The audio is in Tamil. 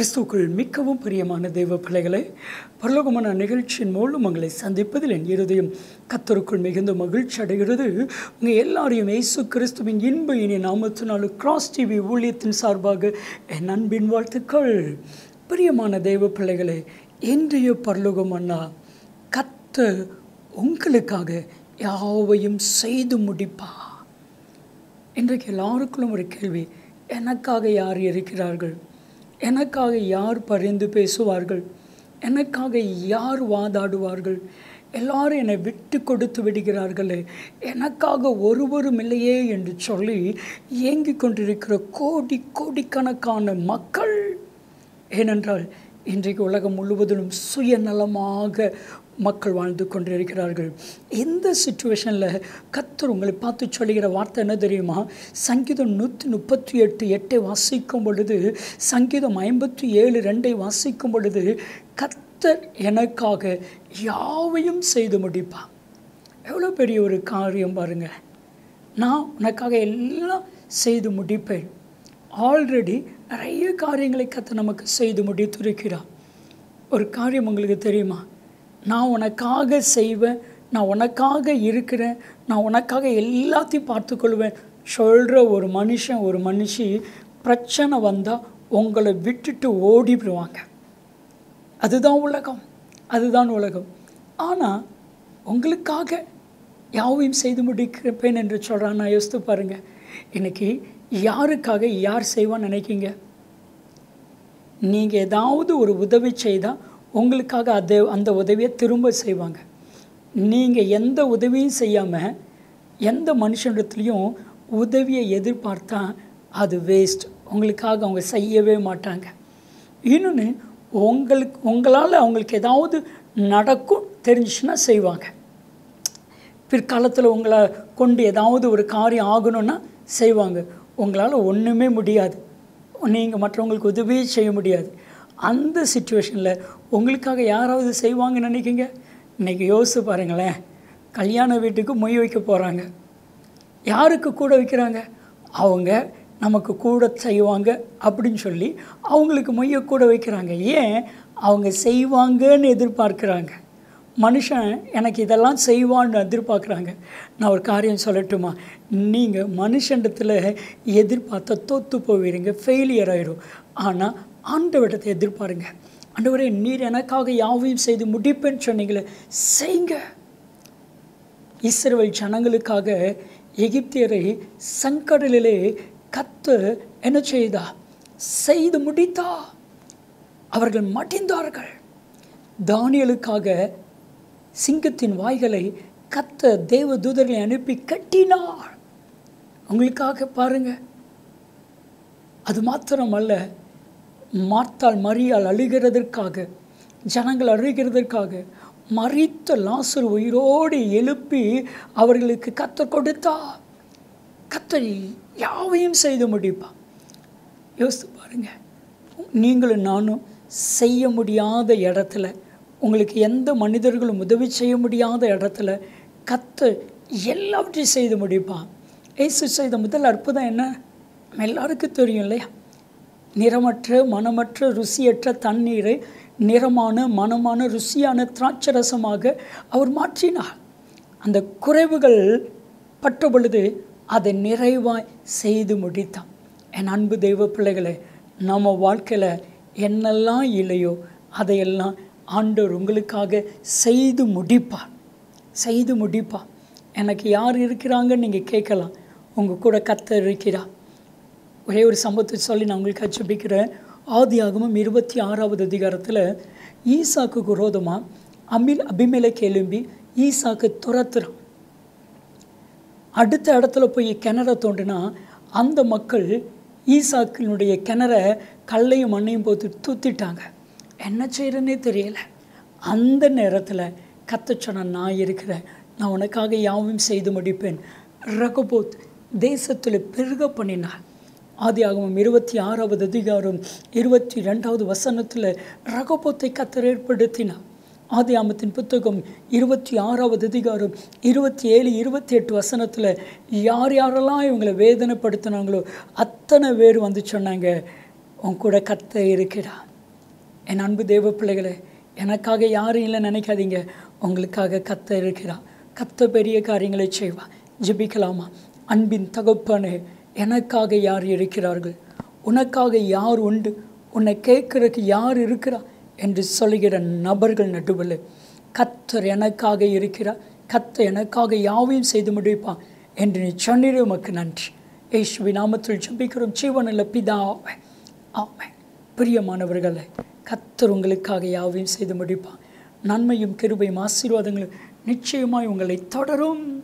கிறிஸ்துக்குள் மிகவும் பிரியமான தெய்வ பிள்ளைகளை பரலோகமான நிகழ்ச்சியின் மூலம் உங்களை சந்திப்பதில் என் இருதயம் கத்தருக்குள் மிகுந்த மகிழ்ச்சி அடைகிறது உங்கள் எல்லாரையும் இயேசு கிறிஸ்துவின் இன்ப இனி நாமத்தினாலும் கிராஸ் டிவி ஊழியத்தின் சார்பாக என் அன்பின் வாழ்த்துக்கள் பிரியமான தெய்வ பிள்ளைகளே இன்றைய பரலோகம் அண்ணா கத்த உங்களுக்காக யாவையும் செய்து முடிப்பா இன்றைக்கு எல்லாருக்குள்ளும் ஒரு கேள்வி எனக்காக யார் இருக்கிறார்கள் எனக்காக யார் பரிந்து பேசுவார்கள் எனக்காக யார் வாதாடுவார்கள் எல்லாரும் என்னை விட்டு கொடுத்து விடுகிறார்களே எனக்காக ஒருவரும் இல்லையே என்று சொல்லி ஏங்கிக் கொண்டிருக்கிற கோடி கோடிக்கணக்கான மக்கள் ஏனென்றால் இன்றைக்கு உலகம் முழுவதிலும் சுயநலமாக மக்கள் வாழ்ந்து கொண்டிருக்கிறார்கள் இந்த சுச்சுவேஷனில் கத்தர் உங்களை பார்த்து சொல்லுகிற வார்த்தை என்ன தெரியுமா சங்கீதம் நூற்றி முப்பத்தி எட்டு எட்டை வாசிக்கும் பொழுது சங்கீதம் ஐம்பத்தி ஏழு ரெண்டை வாசிக்கும் பொழுது கத்தர் எனக்காக யாவையும் செய்து முடிப்பான் எவ்வளோ பெரிய ஒரு காரியம் பாருங்கள் நான் உனக்காக எல்லாம் செய்து முடிப்பேன் ஆல்ரெடி நிறைய காரியங்களை கத்த நமக்கு செய்து முடித்திருக்கிறார் ஒரு காரியம் உங்களுக்கு தெரியுமா நான் உனக்காக செய்வேன் நான் உனக்காக இருக்கிறேன் நான் உனக்காக எல்லாத்தையும் பார்த்துக்கொள்வேன் சொல்கிற ஒரு மனுஷன் ஒரு மனுஷி பிரச்சனை வந்தால் உங்களை விட்டுட்டு ஓடிடுவாங்க அதுதான் உலகம் அதுதான் உலகம் ஆனால் உங்களுக்காக யாவையும் செய்து முடிக்கிறப்பேன் என்று சொல்கிறான் நான் யோசித்து பாருங்கள் இன்றைக்கி யாருக்காக யார் செய்வான்னு நினைக்கிங்க நீங்கள் ஏதாவது ஒரு உதவி செய்தால் உங்களுக்காக அதை அந்த உதவியை திரும்ப செய்வாங்க நீங்கள் எந்த உதவியும் செய்யாமல் எந்த மனுஷனிடத்துலையும் உதவியை எதிர்பார்த்தா அது வேஸ்ட் உங்களுக்காக அவங்க செய்யவே மாட்டாங்க இன்னொன்று உங்களுக்கு உங்களால் அவங்களுக்கு ஏதாவது நடக்கும் தெரிஞ்சுச்சுன்னா செய்வாங்க பிற்காலத்தில் உங்களை கொண்டு ஏதாவது ஒரு காரியம் ஆகணும்னா செய்வாங்க உங்களால் ஒன்றுமே முடியாது நீங்கள் மற்றவங்களுக்கு உதவியே செய்ய முடியாது அந்த சுச்சுவேஷனில் உங்களுக்காக யாராவது செய்வாங்கன்னு நினைக்கிங்க இன்றைக்கி யோசிச்சு பாருங்களேன் கல்யாண வீட்டுக்கு மொய் வைக்க போகிறாங்க யாருக்கு கூட வைக்கிறாங்க அவங்க நமக்கு கூட செய்வாங்க அப்படின்னு சொல்லி அவங்களுக்கு மொய்யை கூட வைக்கிறாங்க ஏன் அவங்க செய்வாங்கன்னு எதிர்பார்க்குறாங்க மனுஷன் எனக்கு இதெல்லாம் செய்வான்னு எதிர்பார்க்குறாங்க நான் ஒரு காரியம் சொல்லட்டுமா நீங்கள் மனுஷண்டத்தில் எதிர்பார்த்த தோற்று போவீங்க ஃபெயிலியர் ஆகிடும் ஆனால் ஆண்டவரிடத்தை எதிர்பாருங்க ஆண்டவரே நீர் எனக்காக யாவையும் செய்து முடிப்பேன்னு சொன்னீங்களே செய்ங்க இஸ்ரேல் ஜனங்களுக்காக எகிப்தியரை சங்கடலிலே கத்து என்ன செய்தா செய்து முடித்தா அவர்கள் மடிந்தார்கள் தானியலுக்காக சிங்கத்தின் வாய்களை கத்த தேவ தூதர்களை அனுப்பி கட்டினார் உங்களுக்காக பாருங்க அது மாத்திரமல்ல மார்த்தால் மரியால் அழுகிறதற்காக ஜனங்கள் அழுகிறதற்காக மறித்த லாசர் உயிரோடு எழுப்பி அவர்களுக்கு கத்த கொடுத்தா கத்த யாவையும் செய்து முடிப்பா யோசித்து பாருங்க நீங்களும் நானும் செய்ய முடியாத இடத்துல உங்களுக்கு எந்த மனிதர்களும் உதவி செய்ய முடியாத இடத்துல கத்த எல்லாவற்றையும் செய்து முடிப்பான் ஏசு செய்த முதல் அற்புதம் என்ன நம்ம எல்லாருக்கும் தெரியும் இல்லையா நிறமற்ற மனமற்ற ருசியற்ற தண்ணீரை நிறமான மனமான ருசியான திராட்சரசமாக அவர் மாற்றினார் அந்த குறைவுகள் பட்ட பொழுது அதை நிறைவாய் செய்து முடித்தான் என் அன்பு தெய்வ பிள்ளைகளை நம்ம வாழ்க்கையில் என்னெல்லாம் இல்லையோ அதையெல்லாம் ஆண்டவர் உங்களுக்காக செய்து முடிப்பார் செய்து முடிப்பார் எனக்கு யார் இருக்கிறாங்கன்னு நீங்கள் கேட்கலாம் உங்கள் கூட கத்த இருக்கிறா ஒரே ஒரு சம்பவத்தை சொல்லி நான் உங்களுக்கு அச்சபிக்கிறேன் ஆதி ஆகமும் இருபத்தி ஆறாவது அதிகாரத்தில் ஈசாக்கு விரோதமாக அமில் அபிமேலை எழும்பி ஈசாக்கு துரத்துறான் அடுத்த இடத்துல போய் கிணற தோண்டினா அந்த மக்கள் ஈசாக்கினுடைய கிணற கல்லையும் மண்ணையும் போட்டு தூத்திட்டாங்க என்ன செய்கிறேன்னே தெரியல அந்த நேரத்தில் கத்த சொன்ன நான் இருக்கிறேன் நான் உனக்காக யாவும் செய்து முடிப்பேன் ரகபோத் தேசத்தில் பெருக பண்ணினார் ஆதி ஆகமம் இருபத்தி ஆறாவது அதிகாரம் இருபத்தி ரெண்டாவது வசனத்தில் ரகபோத்தை கத்தர் ஏற்படுத்தினார் ஆதி ஆமத்தின் புத்தகம் இருபத்தி ஆறாவது அதிகாரம் இருபத்தி ஏழு இருபத்தி எட்டு வசனத்தில் யார் யாரெல்லாம் இவங்களை வேதனைப்படுத்தினாங்களோ அத்தனை பேர் வந்து சொன்னாங்க உன் கூட கத்த இருக்கிறா என் அன்பு தேவ பிள்ளைகளே எனக்காக யாரும் இல்லை நினைக்காதீங்க உங்களுக்காக கத்த இருக்கிறா கத்த பெரிய காரியங்களை செய்வா ஜெபிக்கலாமா அன்பின் தகப்பனே எனக்காக யார் இருக்கிறார்கள் உனக்காக யார் உண்டு உன்னை கேட்கறதுக்கு யார் இருக்கிறா என்று சொல்லுகிற நபர்கள் நடுவில் கத்தர் எனக்காக இருக்கிறார் கத்த எனக்காக யாவையும் செய்து முடிப்பான் என்று நீ சொன்னீரே உமக்கு நன்றி ஏசுவி நாமத்தில் ஜெபிக்கிறோம் ஜீவனில் பிதாவே ஆமென் பிரியமானவர்களே கத்தர் உங்களுக்காக யாவையும் செய்து முடிப்பான் நன்மையும் கிருபையும் ஆசீர்வாதங்களும் நிச்சயமாய் உங்களை தொடரும்